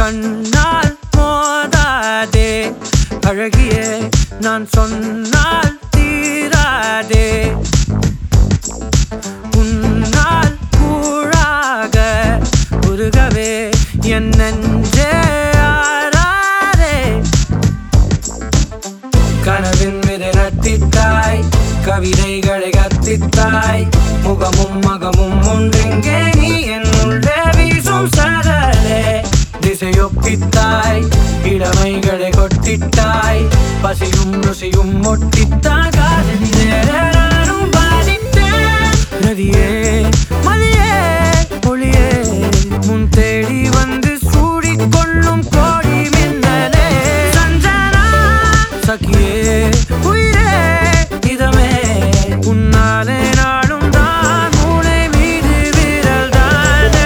கண்ணால் மோதாதே அழகியே நான் சொன்னால் தீராதே உன்னால் கூழாக உருகவே என் நெஞ்சே ஆறாதே கனவின் மீது நட்டித்தாய் கவிதைகளை கத்தித்தாய் முகமும் மகமும் ஒன்றெங்கே நீ என்னுள்ளே வீசும் சகலே திசையொப்பித்தாய் இளமைகளை கொட்டிட்டாய் பசியும் ருசியும் ஒட்டித்தாய் காதலிலே நானும் பாதித்தேன் நதியே மதியே ஒளியே முன் தேடி வந்து சூடிக்கொள்ளும் கோடி மின்னலே சஞ்சனா சகியே உயிரே இதமே உன்னாலே நாடும் தான் மூளை மீது விரல் தானே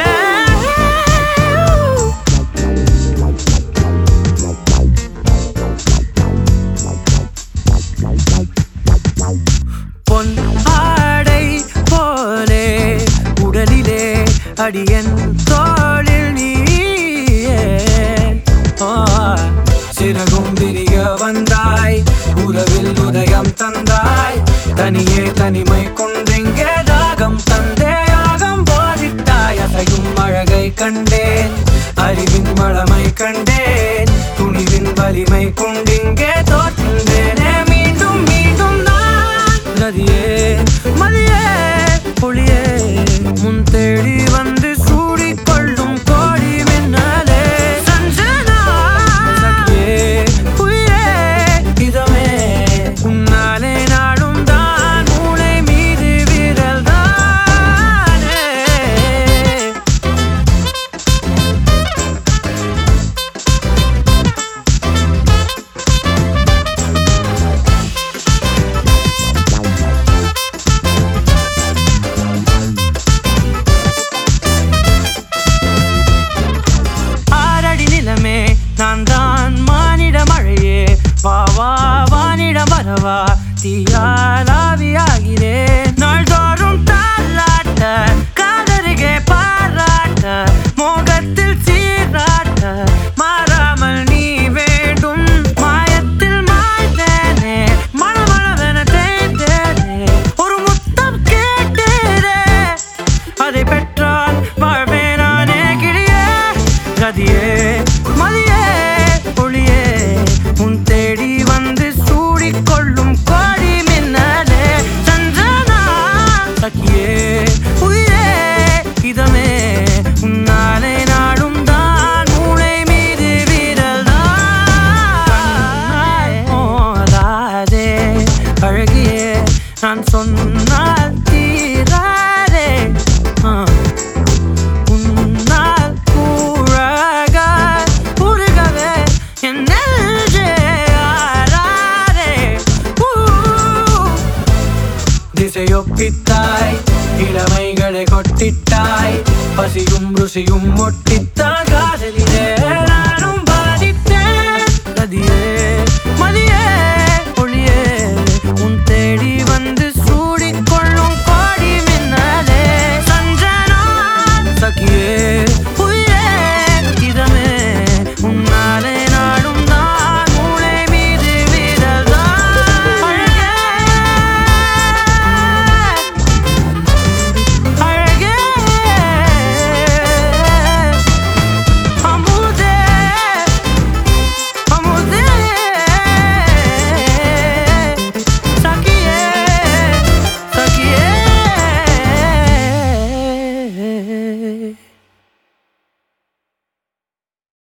பொன் ஆடை போலே உடலிலே அடியன் தோளில் நீயே ஆ, சிறகும் விரிய வந்தாய் உறவில் உதயம் தந்தாய் தனியே தனிமை கொண்டெங்கே தாகம் தந்தே யாகம் போதித்தாய் அசையும் அழகை கண்டேன் அறிவின் வளமை கண்டேன் துணிவின் வலிமை கொண்டிங்கே தோற்றுந்தேனே மீண்டும் மீண்டும் நான் நதியே மதியே ஒளியே முன் தேடி வந்து சூடிக்கொள்ளும் கோடி மின்னலே சஞ்சனா சகியே உயிரே இதமே உன்னாலே நாடும் தான் மூளை மீது விரல் தானே ஆறடி நிலமே நான் தான் மானிட மழையே வா வா வானிட வரவா தீயாலாவியாகிறேன் நாள்தோறும் தாளாட்ட காதருகே பாராட்ட மோகத்தில் சீராட்ட மாறாமல் நீ வேண்டும் மாயத்தில் மாய்ந்தேனே மணமளவென தேய்ந்தேனே ஒரு முத்தம் கேட்டேனே அதை பெற்றால் வாழ்வே நானே கிளியே கதியே மதியே ஒளியே உன் தேடி வந்து சூடிக்கொள்ளும் கோடி மின்னலே சஞ்சனா சக்கியே உயிரே இதமே உன்னாலே நாடும் தான் மூளை மீது விரல் தான் மோதாதே அழகியே நான் சொன்னால் தீராதே ஆ. உன்னால் கூழாக உருகவே என் நெஞ்சே ஆறாதே. ஊ. திசையொப்பித்தாய் இளமைகளை கொட்டிட்டாய் பசியும் ருசியும் ஒட்டித்தாய்